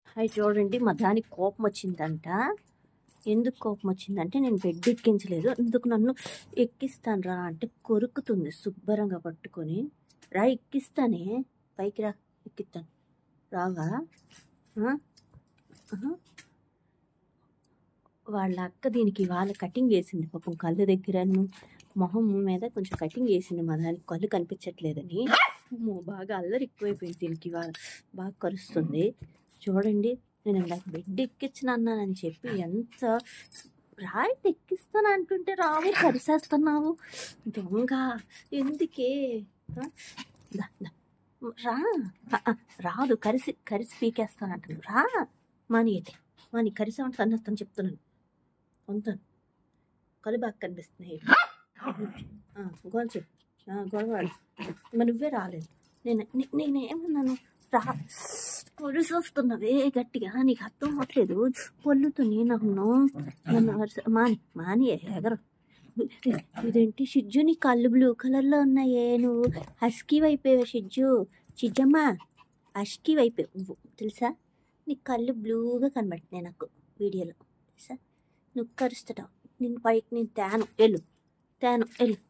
అవి చూడండి మా దానికి కోపం వచ్చిందంట ఎందుకు కోపం వచ్చిందంటే నేను బెడ్ ఎక్కించలేదు ఎందుకు నన్ను ఎక్కిస్తాను రా అంటే కొరుకుతుంది శుభ్రంగా పట్టుకొని రా ఎక్కిస్తానే పైకి రా ఎక్కిస్తాను రావా ఆ? ఆహా. వాళ్ళ అక్క దీనికి వాళ్ళ కటింగ్ వేసింది పాపం కళ్ళు దగ్గరను మొహం మీద కొంచెం కటింగ్ వేసింది మా దానికి కళ్ళు కనిపించట్లేదని అమ్మో, బాగా అల్లరి ఎక్కువైపోయింది దీనికి వాళ్ళ బాగా కరుస్తుంది చూడండి నేను ఇందాక బెడ్ ఎక్కించిన అన్నానని చెప్పి ఎంత రాయిట్ ఎక్కిస్తాను అంటుంటే రావు కరిసేస్తున్నావు దొంగ ఎందుకే ఆ? దా, దా. రా ఆ, ఆ, రాదు కరిసి కరిసి పీకేస్తాను అంటున్నాను రా మాని అయితే మాని కరిసామంటే తన్నేస్తాను చెప్తున్నాను పొంతాను కళ్ళు బాగా కనిపిస్తున్నాయి ఆ, గోడ చెప్పు గొడవాడు మరి నువ్వే రాలేదు నేను నే- నేనేమన్నాను రా పొలుసు వస్తున్నవే గట్టిగా నీకు అర్థం అవ్వట్లేదు పొల్లుతుంది నన్ను నన్ను అరస- మాని మాని ఎగరు ఇదేంటి షిజ్జు నీ కళ్ళు బ్లూ కలర్లో ఉన్నాయే నువ్వు హస్కీ వైపోయావు షిజ్జు షిజ్జమ్మా హస్కీ వైపోయావు నువ్వు తెలుసా నీ కళ్ళు బ్లూగా కనబడుతున్నాయి నాకు వీడియోలో తెలుసా నువ్వు కరుస్తావు నేను పైకి నేను తేను వెళ్ళు తేను వెళ్ళు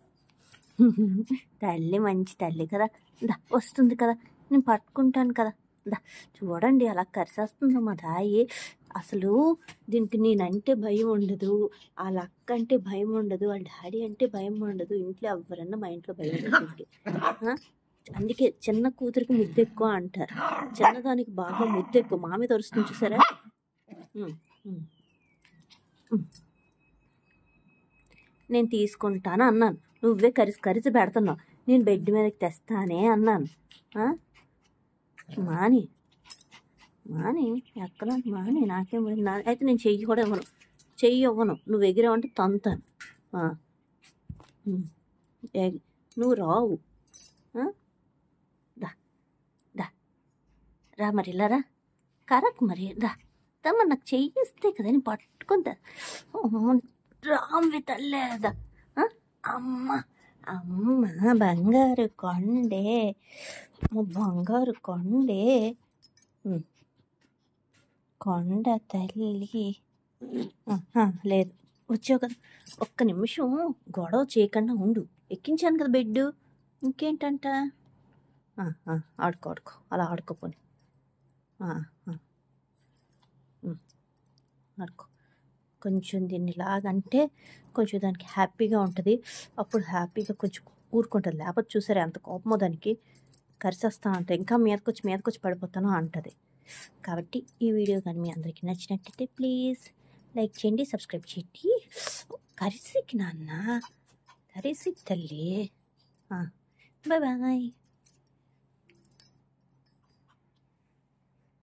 తల్లి మంచి తల్లి కదా దా వస్తుంది కదా నేను పట్టుకుంటాను కదా దా చూడండి అలా కరిసేస్తుంది మా దాయి అసలు దీనికి నేనంటే భయం ఉండదు వాళ్ళ అక్క అంటే భయం ఉండదు వాళ్ళ డాడీ అంటే భయం ఉండదు ఇంట్లో ఎవరన్నా మా ఇంట్లో భయం ఉండదు దీనికి. ఆ? అందుకే చిన్న కూతురికి ముద్దు ఎక్కువ అంటారు చిన్నదానికి బాగా ముద్దు ఎక్కువ మా మీద వస్తుంది చూసారా ఉమ్, ఉమ్, ఉమ్. నేను తీసుకుంటాను అన్నాను నువ్వే కరిసి కరిసి పెడుతున్నావు నేను బెడ్ మీదకి తెస్తానే అన్నాను ఆ? మాని మాని ఎక్కడ మాని నాకేం లేదు. నా అయితే నేను చెయ్యి కూడా ఇవ్వను చెయ్యి ఇవ్వను నువ్వు ఎగిరావంటే తంతాను ఆ. ఉమ్. ఎగ్- నువ్వు రావు ఆ? దా దా రా మరి ఇలా రా కరెక్ట్ మరి దా దా మరి నాకు చెయ్యి ఇస్తే కదా నేను పట్టుకుంటా రామ్వి తల్లేదా అమ్మ అమ్మ బంగారు కొండే అమ్మ, బంగారు కొండే ఉమ్. కొండ తల్లి ఆహా, లేదు వచ్చావు కదా ఒక్క నిమిషం గొడవ చేయకుండా ఉండు ఎక్కించాను కదా బెడ్ ఇంకేంటంట ఆ, ఆ, ఆడుకో ఆడుకో అలా ఆడుకోపోని ఆ, ఆ. ఉమ్, ఆడుకో కొంచెం దీన్ని లాగంటే కొంచెం దానికి హ్యాపీగా ఉంటుంది అప్పుడు హ్యాపీగా కొంచెం ఊరుకుంటుంది లేకపోతే చూసారా ఎంత కోపమో దానికి కరిసేస్తా అంటే ఇంకా మీదకి వచ్చి మీదకి వచ్చి పడిపోతాను అంటది కాబట్టి ఈ వీడియో కానీ మీ అందరికీ నచ్చినట్టయితే ప్లీజ్ లైక్ చేయండి సబ్స్క్రైబ్ చేయండి కరిసికి నాన్న కరిసి తల్లి బాయ్ బాయ్